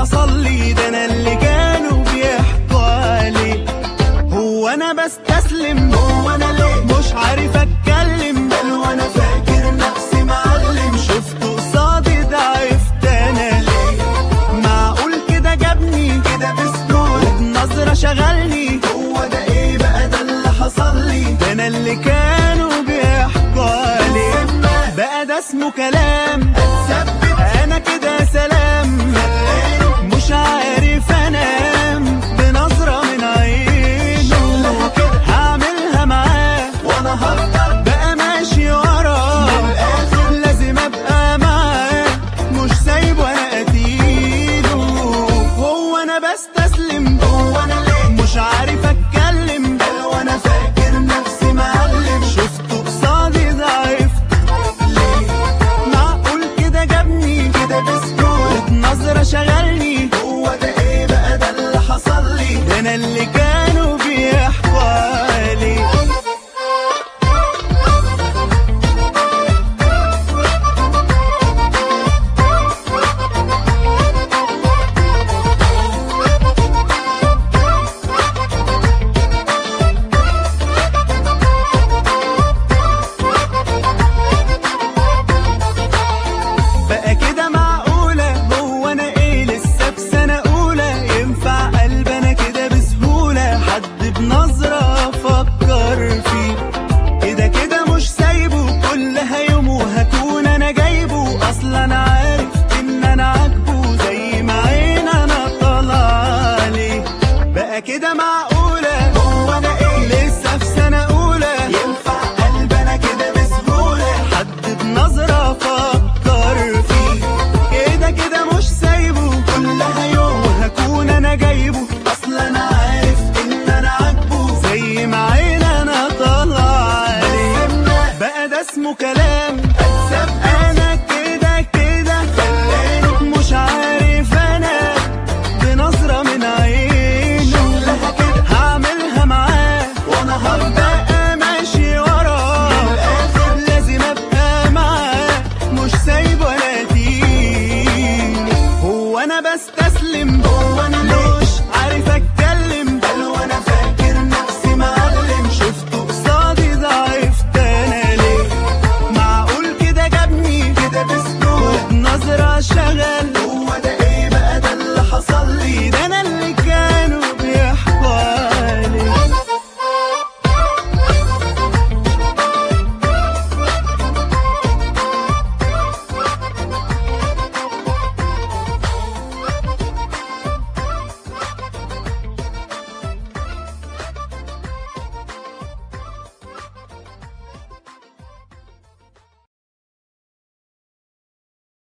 حصل لي ده انا اللي كانوا بيحكوا عليه هو انا بستسلم هو انا ليه مش عارف اتكلم بل وانا فاكر نفسي معلم شفت قصادي ضعفت انا ليه معقول كده جابني كده بسهولة وبنظرة شغلني هو ده ايه بقى ده اللي حصل لي ده انا اللي كانوا بيحكوا عليه بقى ده اسمه كلام